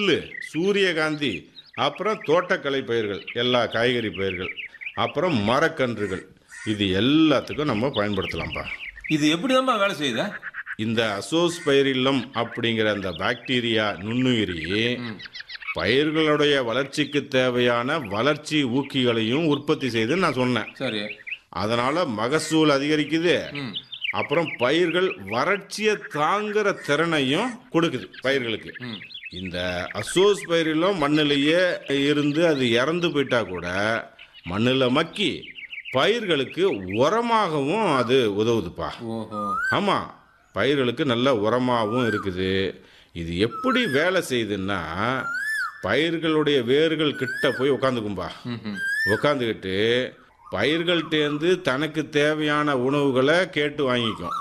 நெல் சூரியகாந்தி அப்புறம் தோட்டக்கலை பயிர்கள் எல்லா காய்கறி பயிர்கள் அப்புறம் மரக்கன்றுகள் இது எல்லாத்துக்கும் நம்ம பயன்படுத்தலாம்ப்பா இது எப்படிதான்பா வேலை செய்யுது இந்த அசோஸ்பைரில்லம் அப்படிங்கிற அந்த பாக்டீரியா நுண்ணுயிரி பயிர்களுடைய வளர்ச்சிக்கு தேவையான வளர்ச்சி ஊக்கிகளையும் உற்பத்தி செய்து நான் சொன்னேன் சரி அதனால மகசூல் அதிகரிக்குது அப்புறம் பயிர்கள் வறட்சியை தாங்குற திறனையும் கொடுக்குது பயிர்களுக்கு இந்த அசோஸ் பயிரிலும் மண்ணிலேயே இருந்து அது இறந்து போயிட்டா கூட மண்ணில் மக்கி பயிர்களுக்கு உரமாகவும் அது உதவுதுப்பா ஓஹோ ஆமாம் பயிர்களுக்கு நல்ல உரமாகவும் இருக்குது இது எப்படி வேலை செய்யுதுன்னா பயிர்களுடைய வேர்கள் கிட்ட போய் உட்காந்துக்கும்பா உட்காந்துக்கிட்டு பயிர்கள்டேந்து தனக்கு தேவையான உணவுகளை கேட்டு வாங்கிக்கும்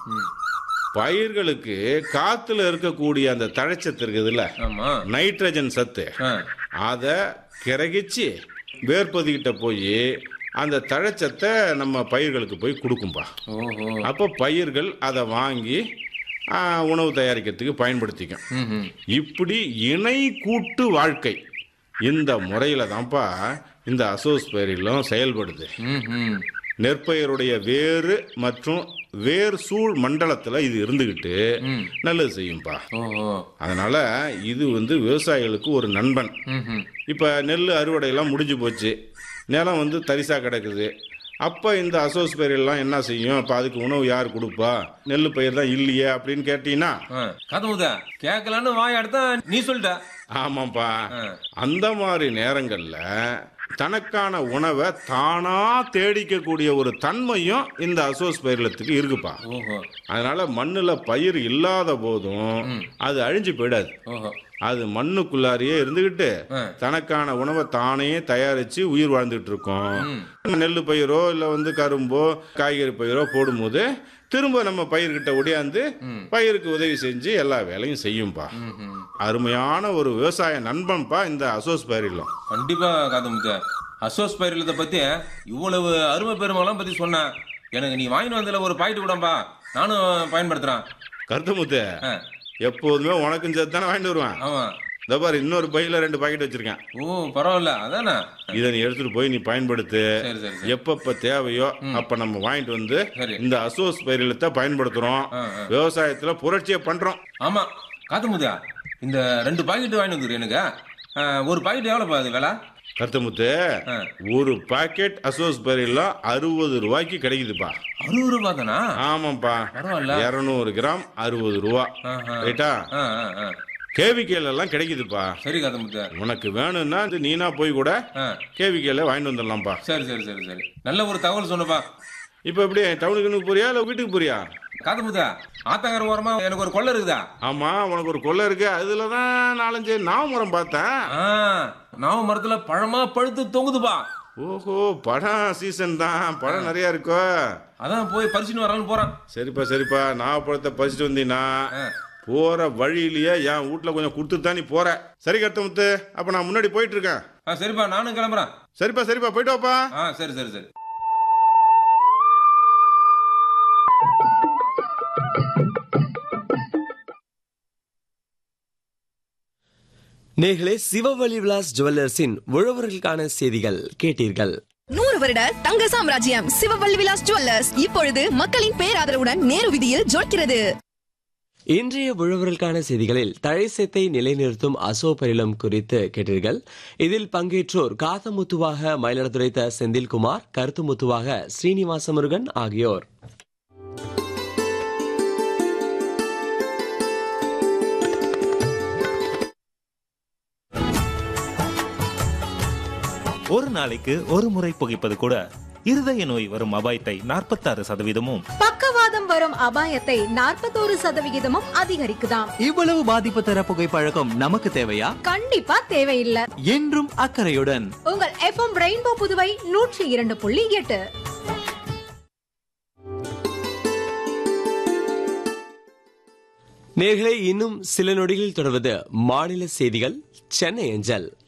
பயிர்களுக்கு காத்துல இருக்கக்கூடிய அந்த தழைச்சத்து இருக்குதுல்ல ஆமா நைட்ரஜன் சத்து ஆ. அதை கிரகிச்சு வேர்பதிக்கிட்ட போய் அந்த தழைச்சத்தை நம்ம பயிர்களுக்கு போய் கொடுக்கும்பா ஓஹோ அப்போ பயிர்கள் அதை வாங்கி ஆ, உணவு தயாரிக்கிறதுக்கு பயன்படுத்திக்கும் ம்ஹும். இப்படி இணை கூட்டு வாழ்க்கை இந்த முறையில் தான்ப்பா இந்த அசோஸ்பெரிலும் செயல்படுது ம்ஹும். நெற்பயிරුடைய வேறு மற்றும் வேர் சூழ் மண்டலத்தில் இது இருந்துக்கிட்டு ம். நல்லது செய்யும்பா ஓஹோ அதனால இது வந்து விவசாயிகளுக்கு ஒரு நண்பன் ம்ஹும். இப்போ நெல் அறுவடையெல்லாம் முடிஞ்சு போச்சு நிலம் வந்து தரிசா கிடக்குது அப்போ இந்த அசோஸ்பெரியெல்லாம் என்ன செய்யும் அப்போ அதுக்கு உணவு யார் கொடுப்பா நெல் பயிர் தான் இல்லையே அப்படின்னு கேட்டீங்கன்னா ஆ, கதமுதா கேட்கலான்னு வாய் அடுத்தா நீ சொல்லிட்ட ஆமாப்பா ஆ. அந்த மாதிரி நேரங்களில் தனக்கான உணவை தானா தேடிக்கக்கூடிய ஒரு தன்மையும் இந்த அசோஸ்பெரியலத்துக்கு இருக்குப்பா ஓஹோ அதனால மண்ணில் பயிர் இல்லாத போதும் அது அழிஞ்சு போயிடாது ஓஹோ அது மண்ணுக்குள்ளாரியே இருந்துகிட்டு ஆ. தனக்கான உணவை தானே தயாரிச்சு உயிர் வாழ்ந்துட்டு இருக்கோம் நெல் பயிரோ இல்லை வந்து கரும்போ காய்கறி பயிரோ போடும்போது திரும்ப நம்ம பயிர்கிட்ட ஒடியாந்து பயிருக்கு உதவி செஞ்சு எல்லா வேலையும் செய்யும்பா ம்ஹும். அருமையான ஒரு விவசாய நண்பன்பா இந்த அசோஸ் பயிரிலும் கண்டிப்பா காதமுத்த அசோஸ் பயிரிலத்தை பத்தி இவ்வளவு அருமை பெருமைலாம் பத்தி சொன்னேன் எனக்கு நீ வாங்கிட்டு வந்ததுல ஒரு பாக்கெட் கூடம்பா நானும் பயன்படுத்துறேன் கருத்தமுத்து ஆ, எப்போதுமே உனக்கும் சேர்த்து தானே வாங்கிட்டு வருவேன் ஆமா இந்த பாரு இன்னொரு பையில ரெண்டு பாக்கெட் வச்சிருக்கேன் ஓ பரவாயில்ல அதானே இதை நீ எடுத்துட்டு போய் நீ பயன்படுத்து சரி சரி சரி எப்பப்ப தேவையோ அப்ப நம்ம வாங்கிட்டு வந்து சரி. இந்த அசோஸ் பயிரிலத்தை பயன்படுத்துறோம் ஆ, ஆ. விவசாயத்துல புரட்சியை பண்றோம் ஆமா காத்தமுதா இந்த ரெண்டு பாக்கெட் வாங்கிட்டு வந்துரு எனக்கு ஆ, ஒரு பாக்கெட் எவ்வளவு அது விலை கருத்தமுத்து ஆ. ஒரு பாக்கெட் அசோஸ் பயிரிலம் அறுபது ரூபாய்க்கு கிடைக்குதுப்பா அறுபது ரூபா தானா ஆமாப்பா பரவாயில்ல இருநூறு கிராம் அறுபது ரூபா ஆஹா. ரைட்டா ஆ, ஆ, ஆ. கேவிகேல எல்லாம் கிடைக்குதுப்பா சரி காத்தமுத்த உனக்கு வேணும்னா இது நீனா போய் கூட ஆ கேவிகேல வாங்கிட்டு வந்துடலாம்ப்பா சரி சரி சரி சரி நல்ல ஒரு தகவல் சொன்னப்பா இப்போ எப்படி டவுனுக்கு போறியா இல்லை வீட்டுக்கு போறியா காத்தமுத்தா ஆத்தங்கர ஓரமா எனக்கு ஒரு கொள்ளை இருக்குதா ஆமா உனக்கு ஒரு கொள்ளை இருக்கு அதுல தான் நாலஞ்சு நாவமரம் பார்த்தேன் ஆ நாவ மரத்துல பழமா பழுத்து தொங்குதுப்பா ஓஹோ பழம் சீசன் தான் பழம் நிறைய இருக்கோ அதான் போய் பறிச்சுன்னு வரலான்னு போறான் சரிப்பா சரிப்பா நாவப்பழத்தை பறிச்சுட்டு வந்தீங்கன்னா ஆ. போற வழியிலேயே என் வீட்ல கொஞ்சம் கொடுத்துட்டு தான் நீ போற சரி கருத்தமுத்து அப்ப நான் முன்னாடி போயிட்டு இருக்கேன் ஆ சரிப்பா நானும் கிளம்புறேன் சரிப்பா சரிப்பா போயிட்டு வாப்பா ஆ சரி சரி சரி நேர்களே சிவவழி விலாஸ் ஜுவல்லர்ஸின் உழவர்களுக்கான செய்திகள் கேட்டீர்கள் நூறு வருட தங்க சாம்ராஜ்யம் சிவவல்லி விலாஸ் ஜுவல்லர்ஸ் இப்பொழுது மக்களின் பேராதரவுடன் நேரு வீதியில் ஜொலிக்கிறது இன்றைய உழவர்களுக்கான செய்திகளில் தழைசத்தை நிலைநிறுத்தும் அசோபரிலம் குறித்து கேட்டீர்கள் இதில் பங்கேற்றோர் காத்தமுத்துவாக மயிலாடுதுறை த செந்தில்குமார் கருத்துமுத்துவாக ஸ்ரீனிவாச முருகன் ஆகியோர் ஒரு நாளைக்கு ஒரு முறை புகைப்பது கூட இருதய நோய் வரும் அபாயத்தை நாற்பத்தாறு சதவீதமும் பக்கவாதம் வரும் அபாயத்தை நாற்பத்தோரு சதவிகிதமும் அதிகரிக்குதாம் இவ்வளவு பாதிப்பு தர புகைப்பழக்கம் நமக்கு தேவையா கண்டிப்பா தேவையில்லை என்றும் அக்கறையுடன் உங்கள் எஃப்எம் ரெயின்போ புதுவை நூற்றி இரண்டு புள்ளி எட்டு நேர்களே இன்னும் சில நொடிகளில் தொடர்வது மாநில செய்திகள் சென்னை அஞ்சல்